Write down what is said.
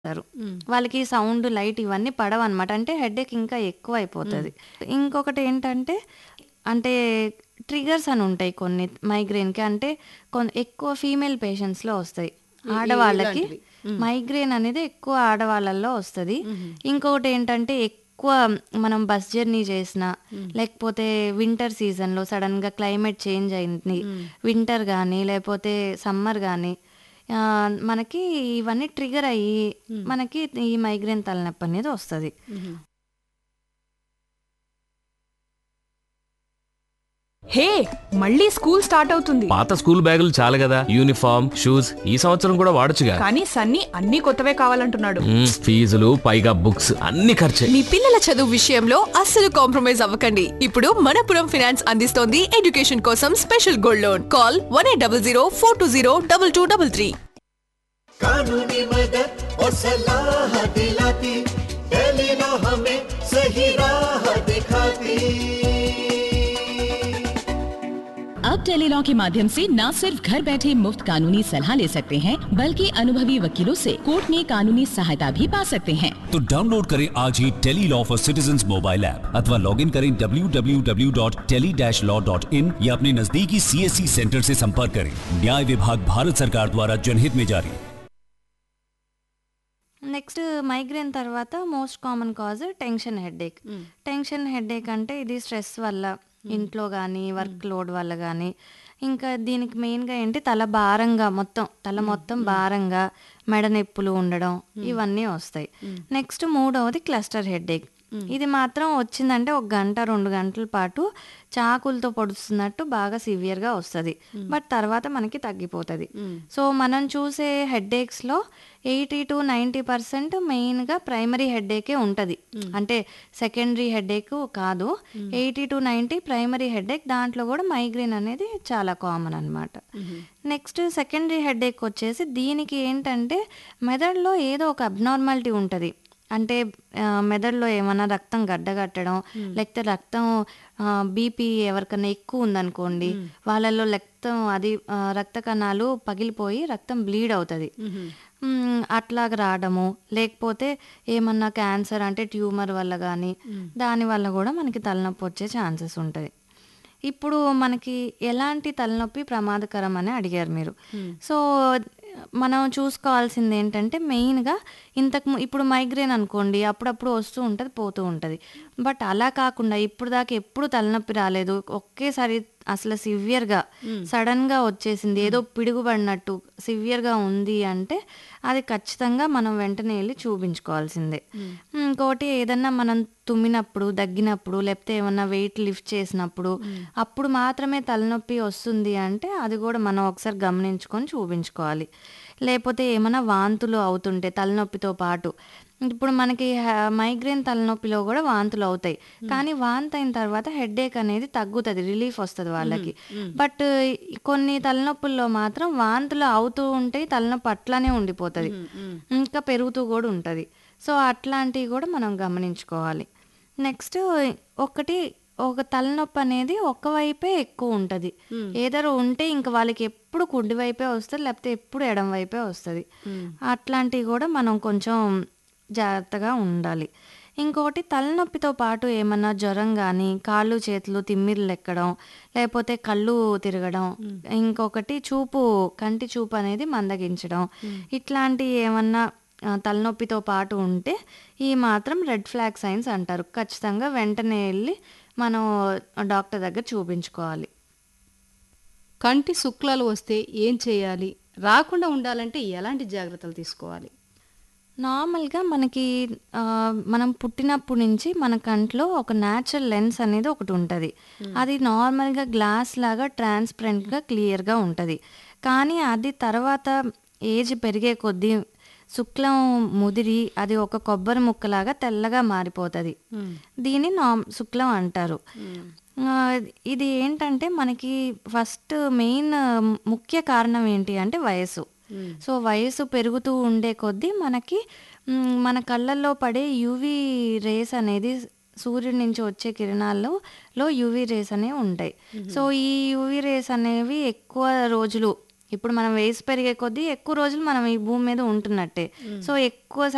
చేస్తారు. వాళ్ళకి sound, light ఇవన్నీ పడవనమాట. అంటే హెడేక్ ఇంకా ఎక్కువైపోతది. ఇంకొకటేంటంటే, అంటే ట్రిగ్గర్స్ అని ఉంటాయి కొన్ని మైగ్రేన్‌కి. అంటే కొన్ ఎక్కువ ఫీమేల్ పేషెంట్స్‌లో వస్తాయి. ఏ- ఏ- ఆడవాళ్ళకి ఎలాంటివి? హ్మ్. మైగ్రేన్ అనేది ఎక్కువ ఆడవాళ్ళల్లో వస్తది. హుహు. ఇంకొకటేంటంటే ఎక్కువ మనం బస్ జర్నీ చేసినా, లేకపోతే వింటర్ సీజన్‌లో సడెన్‌గా క్లైమేట్ చేంజ్ అయింది. హ్మ్. వింటర్ గానీ, లేపోతే సమ్మర్ గానీ ఆహ్, మనకి ఇవన్నీ ట్రిగ్గర్ అయ్యి హ్మ్. మనకి ఈ మైగ్రేన్ తలనొప్పనేది వస్తది. హుహు. హే మళ్ళీ స్కూల్ స్టార్ట్ అవుతుంది పాత స్కూల్ బ్యాగులు చాలు కదా యూనిఫామ్ షూస్ ఈ సంవత్సరం కూడా వాడొచ్చుగా కానీ సన్నీ అన్ని కొత్తవే కావాలంటున్నాడు మ్మ్, ఫీజులు పైగా బుక్స్ అన్ని ఖర్చే మీ పిల్లల చదువు విషయంలో అస్సలు కాంప్రమైజ్ అవ్వకండి ఇప్పుడు మనపురం ఫైనాన్స్ అందిస్తోంది ఎడ్యుకేషన్ కోసం special gold loan call one eight double zero four two zero double two double three कानूनी मदद और सलाह दिलाती टेलीना हमें सही राह दिखाती अब टेलीलॉ के माध्यम से न सिर्फ घर बैठे मुफ्त कानूनी सलाह ले सकते हैं बल्कि अनुभवी वकीलों से कोर्ट में कानूनी सहायता भी पा सकते हैं तो डाउनलोड करें आज ही tele law for citizen mobile app अथवा लॉग इन करें www.tele-law.in या अपने नजदीकी सीएससी सेंटर से संपर्क करें न्याय विभाग भारत सरकार द्वारा जनहित में जारी నెక్స్ట్ మైగ్రేన్ తర్వాత most common cause tension headache. Hmm. Tension headache అంటే ఇది స్ట్రెస్ వల్ల ఇంట్లో గానీ, వర్క్ లోడ్ వల్ల గానీ, ఇంకా దీనికి మెయిన్‌గా ఏంటి తల భారంగా మొత్తం తల మొత్తం భారంగా, మెడ నొప్పులు ఉండడం ఇవన్నీ వస్తాయి. నెక్స్ట్ మూడవది క్లస్టర్ హెడేక్. ఇది మాత్రం వచ్చిందంటే ఒక గంట, 2 గంటల పాటు చాకులతో పొడుస్తున్నట్టు బాగా సివియర్‌గా వస్తది. బట్ తర్వాత మనకి తగ్గిపోతది. సో మనం చూసే హెడేక్స్‌లో 80-90% మెయిన్‌గా ప్రైమరీ హెడేకే ఉంటది. అంటే సెకండరీ హెడేక్ కాదు. 80-90 ప్రైమరీ హెడేక్ దాంట్లో కూడా మైగ్రేన్ అనేది చాలా కామన్ అన్నమాట. నెక్స్ట్ సెకండరీ హెడేక్ వచ్చేసి దీనికి ఏంటంటే మెదడులో ఏదో ఒక అబ్నార్మాలిటీ ఉంటది. అంటే ఆహ్, మెదడులో ఏమన్నా రక్తం గడ్డగట్టడం, లేకపోతే రక్తం ఆహ్, బీపీ ఎవరికన్నా ఎక్కువ ఉందనుకోండి, వాళ్ళలో రక్తం అది ఆహ్, రక్త కణాలు పగిలిపోయి రక్తం బ్లీడ్ అవుతది. హ్మ్. అట్లాగా రావడము, లేకపోతే ఏమన్నా క్యాన్సర్ అంటే ట్యూమర్ వల్ల గానీ, దాని వల్ల కూడా మనకి తలనొప్పి వచ్చే ఛాన్సెస్ ఉంటది. ఇప్పుడు మనకి ఎలాంటి తలనొప్పి ప్రమాదకరం అని అడిగారు మీరు. సో, మనం చూసుకోవాల్సింది ఏంటంటే మెయిన్‌గా ఇంతకు ము ఇప్పుడు మైగ్రేన్ అనుకోండి అప్పుడప్పుడు వస్తూ ఉంటది, పోతూ ఉంటది. బట్ అలా కాకుండా ఇప్పటిదాకా ఎప్పుడు తలనొప్పి రాలేదు. ఒకేసారి అసలు సివియర్‌గా సడెన్‌గా వచ్చేసింది. ఏదో పిడుగుపడినట్టు సివియర్‌గా ఉంది అంటే అది ఖచ్చితంగా మనం వెంటనే ఎళ్లి చూపించుకోవాల్సిందే. ఇంకోటి ఏదన్నా మనం తుమ్మినప్పుడు, దగ్గినప్పుడు లేకపోతే ఏమన్నా వెయిట్ లిఫ్ట్ చేసినప్పుడు అప్పుడు మాత్రమే తలనొప్పి వస్తుంది అంటే అది కూడా మనం ఒకసారి గమనించుకొని చూపించుకోవాలి. లేపోతే ఏమన్నా వాంతులు అవుతుంటే తలనొప్పితో పాటు ఇప్పుడు మనకి హ మైగ్రేన్ తలనొప్పిలో కూడా వాంతులు అవుతాయి. కానీ వాంతయిన తర్వాత హెడేక్ అనేది తగ్గుతది. రిలీఫ్ వస్తది వాళ్ళకి. బట్ కొన్ని తలనొప్పుల్లో మాత్రం వాంతులు అవుతూ ఉంటాయి. తలనొప్పి అట్లానే ఉండిపోతది. ఇంకా పెరుగుతూ కూడా ఉంటది. సో, అట్లాంటివి కూడా మనం గమనించుకోవాలి. నెక్స్ట్ ఒకటి ఒక తలనొప్పి అనేది ఒక వైపే ఎక్కువ ఉంటది. ఏదర్ ఉంటే ఇంక వాళ్ళకి ఎప్పుడు కుడి వైపే వస్తది. లేకపోతే ఎప్పుడు ఎడమ వైపే వస్తది. అట్లాంటివి కూడా మనం కొంచెం జాగ్రత్తగా ఉండాలి. ఇంకోటి తలనొప్పితో పాటు ఏమన్నా జ్వరం గానీ, కాళ్ళు, చేతులు తిమ్మిర్లెక్కడం, లేపోతే కళ్ళు తిరగడం, ఇంకొకటి చూపు కంటి చూపు అనేది మందగించడం, ఇట్లాంటియి ఏమన్నా ఆహ్, తలనొప్పితో పాటు ఉంటే ఈ మాత్రం రెడ్ ఫ్లాగ్ సైన్స్ అంటారు. ఖచ్చితంగా వెంటనే ఎళ్లి మనం డాక్టర్ దగ్గర చూపించుకోవాలి. కంటి శుక్లాలు వస్తే ఏం చేయాలి? రాకుండా ఉండాలంటే ఎలాంటి జాగ్రత్తలు తీసుకోవాలి? నార్మల్‌గా మనకి ఆహ్, మనం పుట్టినప్పటి నుంచి మన కంట్లో ఒక న్యాచురల్ లెన్స్ అనేది ఒకటుంటది. అది నార్మల్‌గా గ్లాస్ లాగా ట్రాన్స్‌పరెంట్‌గా క్లియర్‌గా ఉంటది. కానీ అది తర్వాత ఏజ్ పెరిగే కొద్దీ శుక్లం ముదిరి అది ఒక కొబ్బరి ముక్కలాగా తెల్లగా మారిపోతది. దీన్ని నామ్ శుక్లం అంటారు. ఆహ్, ఇది ఏంటంటే మనకి ఫస్ట్ మెయిన్ ముఖ్య కారణం ఏంటి అంటే వయస్సు. సో, వయస్సు పెరుగుతూ ఉండే కొద్దీ మనకి హ్మ్, మన కళ్ళల్లో పడే యూవీ రేస్ అనేది సూర్యుడి నుంచి వచ్చే కిరణాల్లో లో యూవీ రేస్ అనేవి ఉంటాయి. సో, ఈ యూవీ రేస్ అనేవి ఎక్కువ రోజులు ఇప్పుడు మనం వయసు పెరిగే కొద్దీ ఎక్కువ రోజులు మనం ఈ భూమి మీద ఉంటున్నట్టే. సో, ఎక్కువ